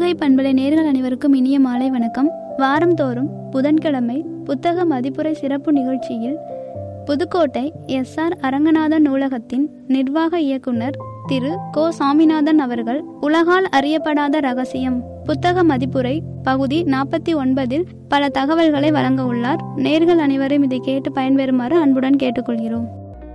புதுகை பண்பலை நேர்கள் அனைவருக்கும் இனிய மாலை வணக்கம் வாரந்தோறும் புதன்கிழமை புத்தக மதிப்புரை சிறப்பு நிகழ்ச்சியில் புதுக்கோட்டை எஸ் ஆர் அரங்கநாதன் நூலகத்தின் நிர்வாக இயக்குனர் திரு கோ சாமிநாதன் அவர்கள் உலகால் அறியப்படாத ரகசியம் புத்தக மதிப்புரை பகுதி நாற்பத்தி ஒன்பதில் பல தகவல்களை வழங்க உள்ளார் நேர்கள் அனைவரும் இதை கேட்டு பயன்பெறுமாறு அன்புடன் கேட்டுக்கொள்கிறோம்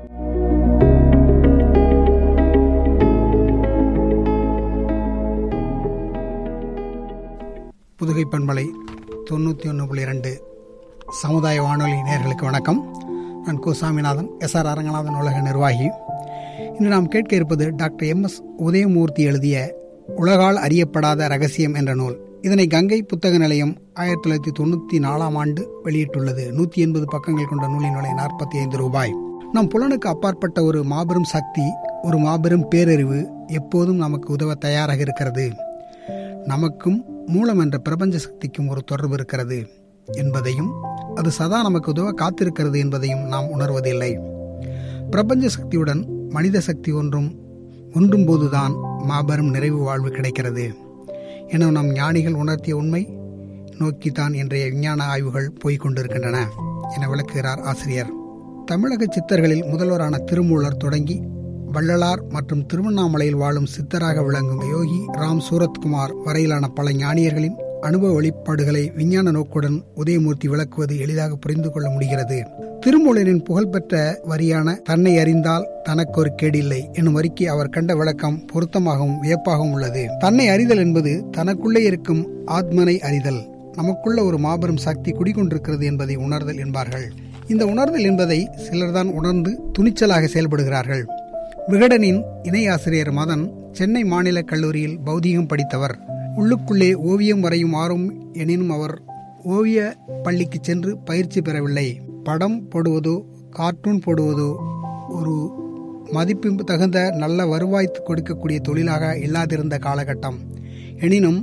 புதுகை பண்பலை தொண்ணூற்றி ஒன்று புள்ளி ரெண்டு சமுதாய வானொலி நேர்களுக்கு வணக்கம் நான் கு சாமிநாதன் எஸ் ஆர் அரங்கநாதன் உலக நிர்வாகி இன்று நாம் கேட்க இருப்பது டாக்டர் எம் எஸ் உதயமூர்த்தி எழுதிய உலகால் அறியப்படாத ரகசியம் என்ற நூல் இதனை கங்கை புத்தக நிலையம் ஆயிரத்தி தொள்ளாயிரத்தி தொண்ணூற்றி நாலாம் ஆண்டு வெளியிட்டுள்ளது நூற்றி எண்பது பக்கங்கள் கொண்ட நூலின் விலை நாற்பத்தி ஐந்து ரூபாய் நம் புலனுக்கு அப்பாற்பட்ட ஒரு மாபெரும் சக்தி ஒரு மாபெரும் பேரறிவு எப்போதும் நமக்கு உதவ தயாராக இருக்கிறது நமக்கும் மூலம் என்ற பிரபஞ்ச சக்திக்கும் ஒரு தொடர்பு இருக்கிறது என்பதையும் அது சதா நமக்கு உதவ காத்திருக்கிறது என்பதையும் நாம் உணர்வதில்லை பிரபஞ்ச சக்தியுடன் மனித சக்தி ஒன்றும் ஒன்றும் போதுதான் மாபெரும் நிறைவு வாழ்வு கிடைக்கிறது என நம் ஞானிகள் உணர்த்திய உண்மை நோக்கித்தான் இன்றைய விஞ்ஞான ஆய்வுகள் போய்க் கொண்டிருக்கின்றன என விளக்குகிறார் ஆசிரியர் தமிழக சித்தர்களில் முதல்வரான திருமூலர் தொடங்கி வள்ளலார் மற்றும் திருவண்ணாமலையில் வாழும் சித்தராக விளங்கும் யோகி ராம் சூரத்குமார் வரையிலான பல ஞானியர்களின் அனுபவ வெளிப்பாடுகளை விஞ்ஞான நோக்குடன் உதயமூர்த்தி விளக்குவது எளிதாக புரிந்து கொள்ள முடிகிறது திருமூலரின் புகழ்பெற்ற வரியான தன்னை அறிந்தால் தனக்கு ஒரு கேடில்லை என்னும் வரிக்கு அவர் கண்ட விளக்கம் பொருத்தமாகவும் வியப்பாகவும் உள்ளது தன்னை அறிதல் என்பது தனக்குள்ளே இருக்கும் ஆத்மனை அறிதல் நமக்குள்ள ஒரு மாபெரும் சக்தி குடிகொண்டிருக்கிறது என்பதை உணர்தல் என்பார்கள் இந்த உணர்தல் என்பதை சிலர்தான் உணர்ந்து துணிச்சலாக செயல்படுகிறார்கள் விகடனின் இணை ஆசிரியர் மதன் சென்னை மாநில கல்லூரியில் பௌதீகம் படித்தவர் உள்ளுக்குள்ளே ஓவியம் வரையும் ஆர்வம் எனினும் அவர் ஓவிய பள்ளிக்கு சென்று பயிற்சி பெறவில்லை படம் போடுவதோ கார்ட்டூன் போடுவதோ ஒரு மதிப்பு தகுந்த நல்ல வருவாய் கொடுக்கக்கூடிய தொழிலாக இல்லாதிருந்த காலகட்டம் எனினும்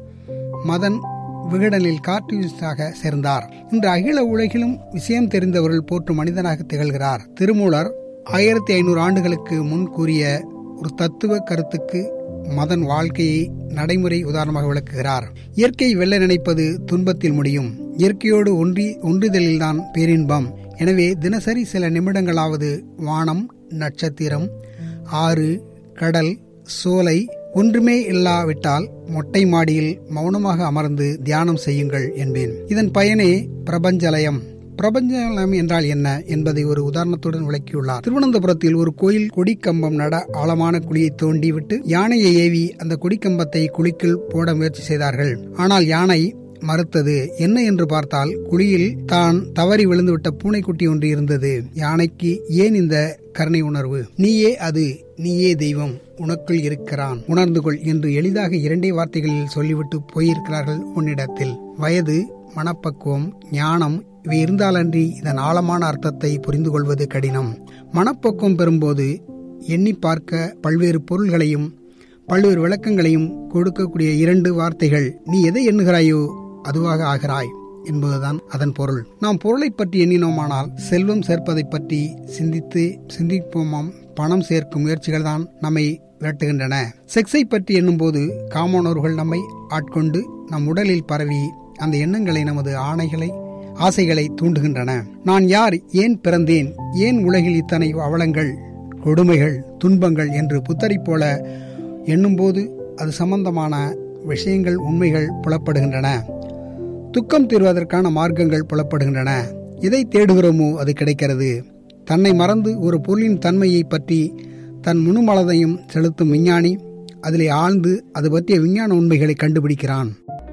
மதன் விகடனில் கார்ட்டூனிஸ்டாக சேர்ந்தார் இன்று அகில உலகிலும் விஷயம் தெரிந்தவர்கள் போற்றும் மனிதனாக திகழ்கிறார் திருமூலர் ஆயிரத்தி ஐநூறு ஆண்டுகளுக்கு முன் கூறிய ஒரு தத்துவ கருத்துக்கு மதன் வாழ்க்கையை நடைமுறை உதாரணமாக விளக்குகிறார் இயற்கை வெல்ல நினைப்பது துன்பத்தில் முடியும் இயற்கையோடு ஒன்றி ஒன்றுதலில்தான் பேரின்பம் எனவே தினசரி சில நிமிடங்களாவது வானம் நட்சத்திரம் ஆறு கடல் சோலை ஒன்றுமே இல்லாவிட்டால் மொட்டை மாடியில் மௌனமாக அமர்ந்து தியானம் செய்யுங்கள் என்பேன் இதன் பயனே பிரபஞ்சலயம் பிரபஞ்சலம் என்றால் என்ன என்பதை ஒரு உதாரணத்துடன் விளக்கியுள்ளார் திருவனந்தபுரத்தில் ஒரு கோயில் கொடிக்கம்பம் நட ஆழமான குழியை தோண்டி விட்டு யானையை ஏவி அந்த கொடிக்கம்பத்தை குழிக்குள் போட முயற்சி செய்தார்கள் ஆனால் யானை மறுத்தது என்ன என்று பார்த்தால் குழியில் தான் தவறி விழுந்துவிட்ட பூனைக்குட்டி ஒன்று இருந்தது யானைக்கு ஏன் இந்த கருணை உணர்வு நீயே அது நீயே தெய்வம் உனக்குள் இருக்கிறான் உணர்ந்து கொள் என்று எளிதாக இரண்டே வார்த்தைகளில் சொல்லிவிட்டு போயிருக்கிறார்கள் உன்னிடத்தில் வயது மனப்பக்குவம் ஞானம் இவை இருந்தாலன்றி இதன் ஆழமான அர்த்தத்தை புரிந்து கொள்வது கடினம் மனப்பக்குவம் பெறும்போது எண்ணி பார்க்க பல்வேறு பொருள்களையும் பல்வேறு விளக்கங்களையும் கொடுக்கக்கூடிய இரண்டு வார்த்தைகள் நீ எதை எண்ணுகிறாயோ அதுவாக ஆகிறாய் என்பதுதான் அதன் பொருள் நாம் பொருளை பற்றி எண்ணினோமானால் செல்வம் சேர்ப்பதை பற்றி சிந்தித்து சிந்திப்போமாம் பணம் சேர்க்கும் முயற்சிகள் தான் நம்மை விரட்டுகின்றன செக்ஸை பற்றி எண்ணும்போது காமோனோர்கள் நம்மை ஆட்கொண்டு நம் உடலில் பரவி அந்த எண்ணங்களை நமது ஆணைகளை ஆசைகளை தூண்டுகின்றன நான் யார் ஏன் பிறந்தேன் ஏன் உலகில் இத்தனை அவலங்கள் கொடுமைகள் துன்பங்கள் என்று புத்தரி போல எண்ணும்போது அது சம்பந்தமான விஷயங்கள் உண்மைகள் புலப்படுகின்றன துக்கம் தீர்வதற்கான மார்க்கங்கள் புலப்படுகின்றன எதை தேடுகிறோமோ அது கிடைக்கிறது தன்னை மறந்து ஒரு பொருளின் தன்மையை பற்றி தன் முணுமளதையும் செலுத்தும் விஞ்ஞானி அதிலே ஆழ்ந்து அது பற்றிய விஞ்ஞான உண்மைகளை கண்டுபிடிக்கிறான்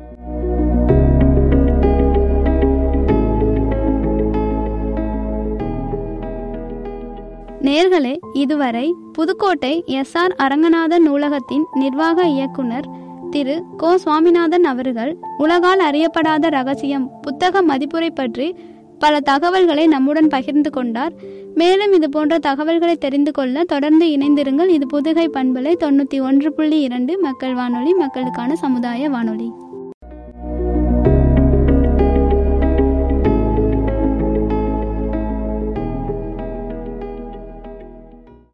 நேர்களே இதுவரை புதுக்கோட்டை எஸ் ஆர் அரங்கநாதன் நூலகத்தின் நிர்வாக இயக்குனர் திரு கோ சுவாமிநாதன் அவர்கள் உலகால் அறியப்படாத ரகசியம் புத்தக மதிப்புரை பற்றி பல தகவல்களை நம்முடன் பகிர்ந்து கொண்டார் மேலும் இது போன்ற தகவல்களை தெரிந்து கொள்ள தொடர்ந்து இணைந்திருங்கள் இது புதுகை பண்பலை தொண்ணூற்றி ஒன்று புள்ளி இரண்டு மக்கள் வானொலி மக்களுக்கான சமுதாய வானொலி